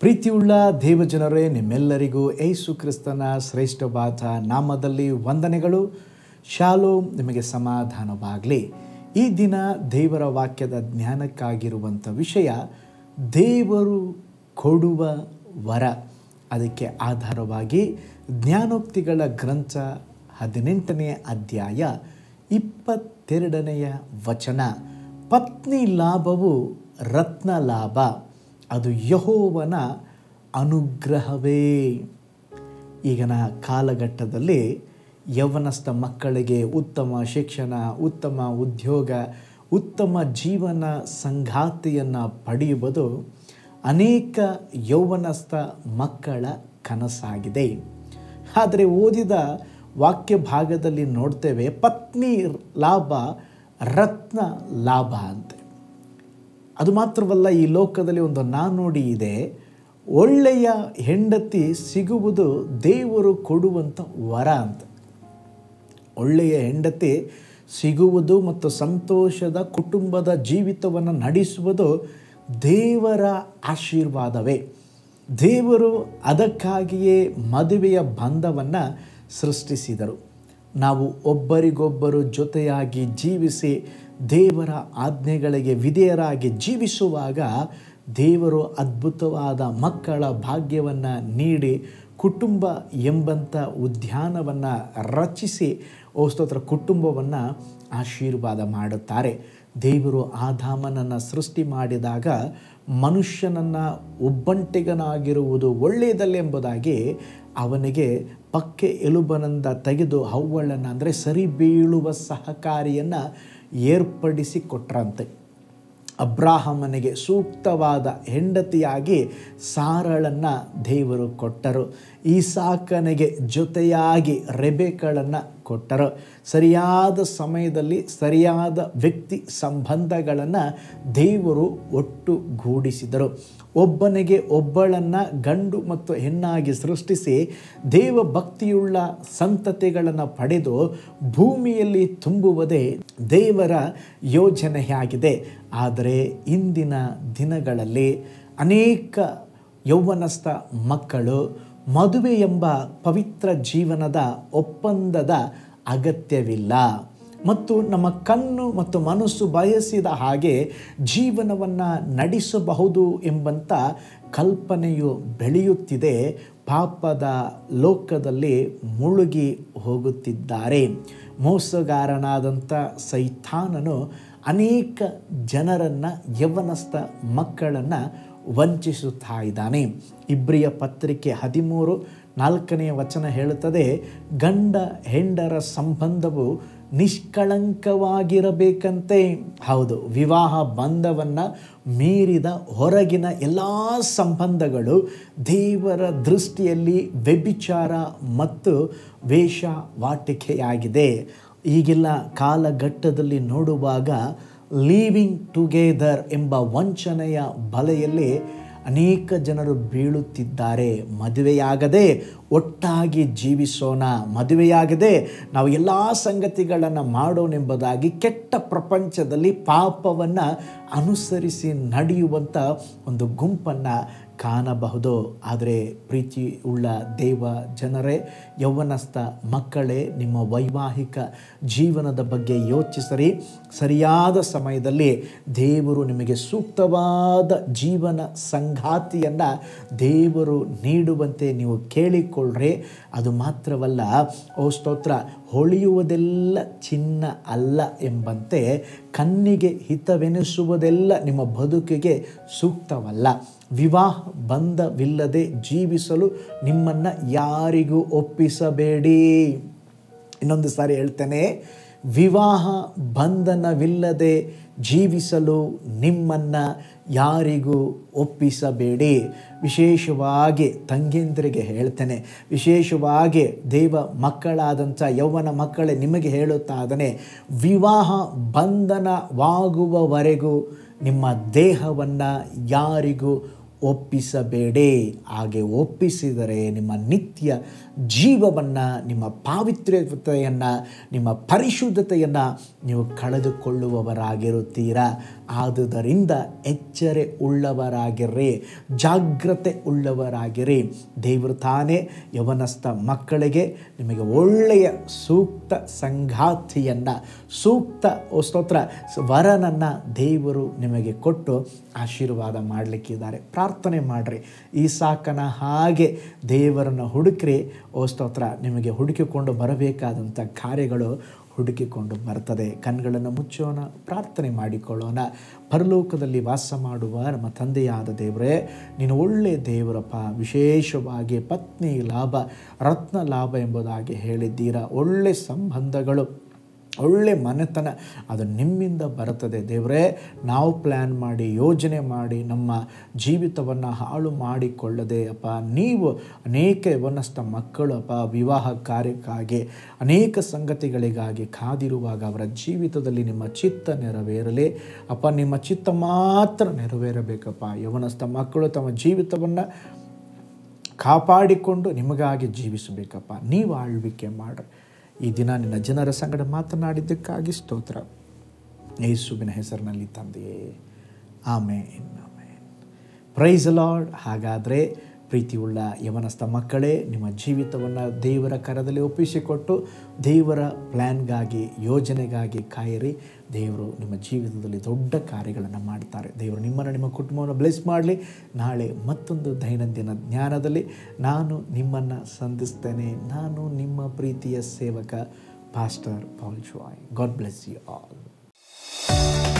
ಪ್ರೀತಿಯುಳ್ಳ ದೇವಜನರೇ ನಿಮ್ಮೆಲ್ಲರಿಗೂ ಏಸು ಕ್ರಿಸ್ತನ ಶ್ರೇಷ್ಠವಾದ ನಾಮದಲ್ಲಿ ವಂದನೆಗಳು ಶಾಲೋ ನಿಮಗೆ ಸಮಾಧಾನವಾಗಲಿ ಈ ದಿನ ದೇವರ ವಾಕ್ಯದ ಜ್ಞಾನಕ್ಕಾಗಿರುವಂಥ ವಿಷಯ ದೇವರು ಕೊಡುವ ವರ ಅದಕ್ಕೆ ಆಧಾರವಾಗಿ ಜ್ಞಾನೋಕ್ತಿಗಳ ಗ್ರಂಥ ಹದಿನೆಂಟನೆಯ ಅಧ್ಯಾಯ ಇಪ್ಪತ್ತೆರಡನೆಯ ವಚನ ಪತ್ನಿ ಲಾಭವು ರತ್ನ ಲಾಭ ಅದು ಯಹೋವನ ಅನುಗ್ರಹವೇ ಈಗಿನ ಕಾಲಘಟ್ಟದಲ್ಲಿ ಯೌವನಸ್ಥ ಮಕ್ಕಳಿಗೆ ಉತ್ತಮ ಶಿಕ್ಷಣ ಉತ್ತಮ ಉದ್ಯೋಗ ಉತ್ತಮ ಜೀವನ ಸಂಗಾತಿಯನ್ನು ಪಡೆಯುವುದು ಅನೇಕ ಯೌವನಸ್ಥ ಮಕ್ಕಳ ಕನಸಾಗಿದೆ ಆದರೆ ಓದಿದ ವಾಕ್ಯ ಭಾಗದಲ್ಲಿ ನೋಡ್ತೇವೆ ಪತ್ನಿ ಲಾಭ ರತ್ನ ಲಾಭ ಅಂತೆ ಅದು ಮಾತ್ರವಲ್ಲ ಈ ಲೋಕದಲ್ಲಿ ಒಂದು ನಾನುಡಿ ಇದೆ ಒಳ್ಳೆಯ ಹೆಂಡತಿ ಸಿಗುವುದು ದೇವರು ಕೊಡುವಂಥ ವರ ಅಂತ ಒಳ್ಳೆಯ ಹೆಂಡತಿ ಸಿಗುವುದು ಮತ್ತು ಸಂತೋಷದ ಕುಟುಂಬದ ಜೀವಿತವನ್ನು ನಡೆಸುವುದು ದೇವರ ಆಶೀರ್ವಾದವೇ ದೇವರು ಅದಕ್ಕಾಗಿಯೇ ಮದುವೆಯ ಬಂಧವನ್ನು ಸೃಷ್ಟಿಸಿದರು ನಾವು ಒಬ್ಬರಿಗೊಬ್ಬರು ಜೊತೆಯಾಗಿ ಜೀವಿಸಿ ದೇವರ ಆಜ್ಞೆಗಳಿಗೆ ವಿಧೇಯರಾಗಿ ಜೀವಿಸುವಾಗ ದೇವರು ಅದ್ಭುತವಾದ ಮಕ್ಕಳ ಭಾಗ್ಯವನ್ನು ನೀಡಿ ಕುಟುಂಬ ಎಂಬಂಥ ಉದ್ಯಾನವನ್ನು ರಚಿಸಿ ಓ ಸ್ತೋತ್ರ ಕುಟುಂಬವನ್ನು ಆಶೀರ್ವಾದ ಮಾಡುತ್ತಾರೆ ದೇವರು ಆದಾಮನನ್ನು ಸೃಷ್ಟಿ ಮಾಡಿದಾಗ ಮನುಷ್ಯನನ್ನು ಒಬ್ಬಂಟಿಗನಾಗಿರುವುದು ಒಳ್ಳೆಯದಲ್ಲೆಂಬುದಾಗಿ ಅವನಿಗೆ ಪಕ್ಕೆ ಎಲುಬನಿಂದ ತೆಗೆದು ಹವ್ವಳನ್ನು ಅಂದರೆ ಸರಿ ಬೀಳುವ ಸಹಕಾರಿಯನ್ನು ಏರ್ಪಡಿಸಿ ಕೊಟ್ರಂತೆ ಅಬ್ರಾಹಮನಿಗೆ ಸೂಕ್ತವಾದ ಹೆಂಡತಿಯಾಗಿ ಸಾರಳನ್ನು ದೇವರು ಕೊಟ್ಟರು ಈ ಸಾಕನಿಗೆ ಜೊತೆಯಾಗಿ ರೆಬೆಗಳನ್ನು ಕೊಟ್ಟರು ಸರಿಯಾದ ಸಮಯದಲ್ಲಿ ಸರಿಯಾದ ವ್ಯಕ್ತಿ ಸಂಬಂಧಗಳನ್ನು ದೇವರು ಒಟ್ಟುಗೂಡಿಸಿದರು ಒಬ್ಬನಿಗೆ ಒಬ್ಬಳನ್ನು ಗಂಡು ಮತ್ತು ಹೆಣ್ಣಾಗಿ ಸೃಷ್ಟಿಸಿ ದೇವ ಭಕ್ತಿಯುಳ್ಳ ಸಂತತಿಗಳನ್ನು ಪಡೆದು ಭೂಮಿಯಲ್ಲಿ ತುಂಬುವುದೇ ದೇವರ ಯೋಜನೆಯಾಗಿದೆ ಆದರೆ ಇಂದಿನ ದಿನಗಳಲ್ಲಿ ಅನೇಕ ಯೌವನಸ್ಥ ಮಕ್ಕಳು ಮದುವೆ ಎಂಬ ಪವಿತ್ರ ಜೀವನದ ಒಪ್ಪಂದದ ಅಗತ್ಯವಿಲ್ಲ ಮತ್ತು ನಮ್ಮ ಕಣ್ಣು ಮತ್ತು ಮನಸ್ಸು ಬಯಸಿದ ಹಾಗೆ ಜೀವನವನ್ನು ನಡೆಸಬಹುದು ಎಂಬಂಥ ಕಲ್ಪನೆಯು ಬೆಳೆಯುತ್ತಿದೆ ಪಾಪದ ಲೋಕದಲ್ಲಿ ಮುಳುಗಿ ಹೋಗುತ್ತಿದ್ದಾರೆ ಮೋಸಗಾರನಾದಂಥ ಸೈತಾನನು ಅನೇಕ ಜನರನ್ನು ಯವನಸ್ಥ ಮಕ್ಕಳನ್ನು ವಂಚಿಸುತ್ತಾ ಇದ್ದಾನೆ ಇಬ್ರಿಯ ಪತ್ರಿಕೆ ಹದಿಮೂರು ನಾಲ್ಕನೆಯ ವಚನ ಹೇಳುತ್ತದೆ ಗಂಡ ಹೆಂಡರ ಸಂಬಂಧವು ನಿಷ್ಕಳಂಕವಾಗಿರಬೇಕಂತೆ ಹೌದು ವಿವಾಹ ಬಂಧವನ್ನು ಮೀರಿದ ಹೊರಗಿನ ಎಲ್ಲ ಸಂಬಂಧಗಳು ದೇವರ ದೃಷ್ಟಿಯಲ್ಲಿ ವ್ಯಭಿಚಾರ ಮತ್ತು ವೇಷವಾಟಿಕೆಯಾಗಿದೆ ಈಗಿಲ್ಲ ಕಾಲಘಟ್ಟದಲ್ಲಿ ನೋಡುವಾಗ ಲೀವಿಂಗ್ ಟುಗೆದರ್ ಎಂಬ ವಂಚನೆಯ ಬಲೆಯಲ್ಲಿ ಅನೇಕ ಜನರು ಬೀಳುತ್ತಿದ್ದಾರೆ ಮದುವೆಯಾಗದೆ ಒಟ್ಟಾಗಿ ಜೀವಿಸೋಣ ಮದುವೆಯಾಗದೆ ನಾವು ಎಲ್ಲ ಸಂಗತಿಗಳನ್ನು ಮಾಡೋಣೆಂಬುದಾಗಿ ಕೆಟ್ಟ ಪ್ರಪಂಚದಲ್ಲಿ ಪಾಪವನ್ನು ಅನುಸರಿಸಿ ನಡೆಯುವಂಥ ಒಂದು ಗುಂಪನ್ನು ಕಾಣಬಹುದು ಆದರೆ ಪ್ರೀತಿ ಉಳ್ಳ ದೇವ ಜನರೇ ಯೌವನಸ್ಥ ಮಕ್ಕಳೇ ನಿಮ್ಮ ವೈವಾಹಿಕ ಜೀವನದ ಬಗ್ಗೆ ಯೋಚಿಸರಿ ಸರಿಯಾದ ಸಮಯದಲ್ಲಿ ದೇವರು ನಿಮಗೆ ಸೂಕ್ತವಾದ ಜೀವನ ಸಂಗಾತಿಯನ್ನು ದೇವರು ನೀಡುವಂತೆ ನೀವು ಕೇಳಿಕೊಳ್ಳ್ರಿ ಅದು ಮಾತ್ರವಲ್ಲ ಓ ಸ್ತೋತ್ರ ಹೊಳೆಯುವುದೆಲ್ಲ ಚಿನ್ನ ಅಲ್ಲ ಎಂಬಂತೆ ಕಣ್ಣಿಗೆ ಹಿತವೆನಿಸುವುದೆಲ್ಲ ನಿಮ್ಮ ಬದುಕಿಗೆ ಸೂಕ್ತವಲ್ಲ ವಿವಾಹ ಬಂಧವಿಲ್ಲದೆ ಜೀವಿಸಲು ನಿಮ್ಮನ್ನು ಯಾರಿಗೂ ಒಪ್ಪಿಸಬೇಡಿ ಇನ್ನೊಂದು ಸಾರಿ ಹೇಳ್ತೇನೆ ವಿವಾಹ ಬಂಧನವಿಲ್ಲದೆ ಜೀವಿಸಲು ನಿಮ್ಮನ್ನು ಯಾರಿಗೂ ಒಪ್ಪಿಸಬೇಡಿ ವಿಶೇಷವಾಗಿ ತಂಗಿಯಂದ್ರಿಗೆ ಹೇಳ್ತೇನೆ ವಿಶೇಷವಾಗಿ ದೇವ ಮಕ್ಕಳಾದಂಥ ಯೌವನ ಮಕ್ಕಳೇ ನಿಮಗೆ ಹೇಳುತ್ತಾದನೆ ವಿವಾಹ ಬಂಧನವಾಗುವವರೆಗೂ ನಿಮ್ಮ ದೇಹವನ್ನು ಯಾರಿಗೂ ಒಪ್ಪಿಸಬೇಡಿ ಹಾಗೆ ಒಪ್ಪಿಸಿದರೆ ನಿಮ್ಮ ನಿತ್ಯ ಜೀವವನ್ನು ನಿಮ್ಮ ಪಾವಿತ್ರ್ಯತೆಯನ್ನು ನಿಮ್ಮ ಪರಿಶುದ್ಧತೆಯನ್ನು ನೀವು ಕಳೆದುಕೊಳ್ಳುವವರಾಗಿರುತ್ತೀರಾ ಆದುದರಿಂದ ಎಚ್ಚರೆ ಉಳ್ಳವರಾಗಿರ್ರಿ ಜಾಗ್ರತೆ ಉಳ್ಳವರಾಗಿರಿ ದೇವರು ತಾನೇ ಯವನಸ್ಥ ಮಕ್ಕಳಿಗೆ ನಿಮಗೆ ಒಳ್ಳೆಯ ಸೂಕ್ತ ಸಂಗಾತಿಯನ್ನು ಸೂಕ್ತ ಓ ಸ್ತೋತ್ರ ವರನನ್ನು ದೇವರು ನಿಮಗೆ ಕೊಟ್ಟು ಆಶೀರ್ವಾದ ಮಾಡಲಿಕ್ಕಿದ್ದಾರೆ ಪ್ರಾರ್ಥನೆ ಮಾಡಿರಿ ಈ ಸಾಕನ ಹಾಗೆ ದೇವರನ್ನು ಹುಡುಕ್ರಿ ಓ ಸ್ತೋತ್ರ ನಿಮಗೆ ಹುಡುಕಿಕೊಂಡು ಬರಬೇಕಾದಂಥ ಕಾರ್ಯಗಳು ಹುಡುಕಿಕೊಂಡು ಬರ್ತದೆ ಕಣ್ಗಳನ್ನು ಮುಚ್ಚೋಣ ಪ್ರಾರ್ಥನೆ ಮಾಡಿಕೊಳ್ಳೋಣ ಪರಲೋಕದಲ್ಲಿ ವಾಸ ಮಾಡುವ ನಮ್ಮ ತಂದೆಯಾದ ದೇವರೇ ನೀನು ಒಳ್ಳೆ ದೇವರಪ್ಪ ವಿಶೇಷವಾಗಿ ಪತ್ನಿ ಲಾಭ ರತ್ನ ಲಾಭ ಎಂಬುದಾಗಿ ಹೇಳಿದ್ದೀರಾ ಒಳ್ಳೆ ಸಂಬಂಧಗಳು ಒಳ್ಳೆ ಮನೆತನ ಅದು ನಿಮ್ಮಿಂದ ಬರುತ್ತದೆ ದೇವರೇ ನಾವು ಪ್ಲ್ಯಾನ್ ಮಾಡಿ ಯೋಜನೆ ಮಾಡಿ ನಮ್ಮ ಜೀವಿತವನ್ನು ಹಾಳು ಮಾಡಿಕೊಳ್ಳದೆ ಅಪ್ಪ ನೀವು ಅನೇಕ ಯವನಸ್ಥ ಮಕ್ಕಳು ಅಪ್ಪ ವಿವಾಹ ಕಾರ್ಯಕ್ಕಾಗಿ ಅನೇಕ ಸಂಗತಿಗಳಿಗಾಗಿ ಕಾದಿರುವಾಗ ಅವರ ಜೀವಿತದಲ್ಲಿ ನಿಮ್ಮ ಚಿತ್ತ ನೆರವೇರಲಿ ಅಪ್ಪ ನಿಮ್ಮ ಚಿತ್ತ ಮಾತ್ರ ನೆರವೇರಬೇಕಪ್ಪ ಯವನಸ್ಥ ಮಕ್ಕಳು ತಮ್ಮ ಜೀವಿತವನ್ನು ಕಾಪಾಡಿಕೊಂಡು ನಿಮಗಾಗಿ ಜೀವಿಸಬೇಕಪ್ಪ ನೀವು ಆಳ್ವಿಕೆ ಮಾಡ್ರಿ ಈ ದಿನ ನಿನ್ನ ಜನರ ಸಂಗಡ ಮಾತನಾಡಿದ್ದಕ್ಕಾಗಿ ಸ್ತೋತ್ರ ಯೇಸುವಿನ ಹೆಸರಿನಲ್ಲಿ ತಂದೆಯೇ ಆಮೇನ್ ಆಮೇನ್ ಪ್ರೈಸ್ ಲಾರ್ಡ್ ಹಾಗಾದರೆ ಪ್ರೀತಿಯುಳ್ಳ ಯವನಸ್ಥ ಮಕ್ಕಳೇ ನಿಮ್ಮ ಜೀವಿತವನ್ನು ದೇವರ ಕರದಲ್ಲಿ ಒಪ್ಪಿಸಿಕೊಟ್ಟು ದೇವರ ಪ್ಲ್ಯಾನ್ಗಾಗಿ ಯೋಜನೆಗಾಗಿ ಕಾಯಿರಿ ದೇವರು ನಿಮ್ಮ ಜೀವಿತದಲ್ಲಿ ದೊಡ್ಡ ಕಾರ್ಯಗಳನ್ನು ಮಾಡ್ತಾರೆ ದೇವರು ನಿಮ್ಮನ್ನು ನಿಮ್ಮ ಕುಟುಂಬವನ್ನು ಬ್ಲೆಸ್ ಮಾಡಲಿ ನಾಳೆ ಮತ್ತೊಂದು ದೈನಂದಿನ ಜ್ಞಾನದಲ್ಲಿ ನಾನು ನಿಮ್ಮನ್ನು ಸಂಧಿಸ್ತೇನೆ ನಾನು ನಿಮ್ಮ ಪ್ರೀತಿಯ ಸೇವಕ pastor Paul Joy God bless you all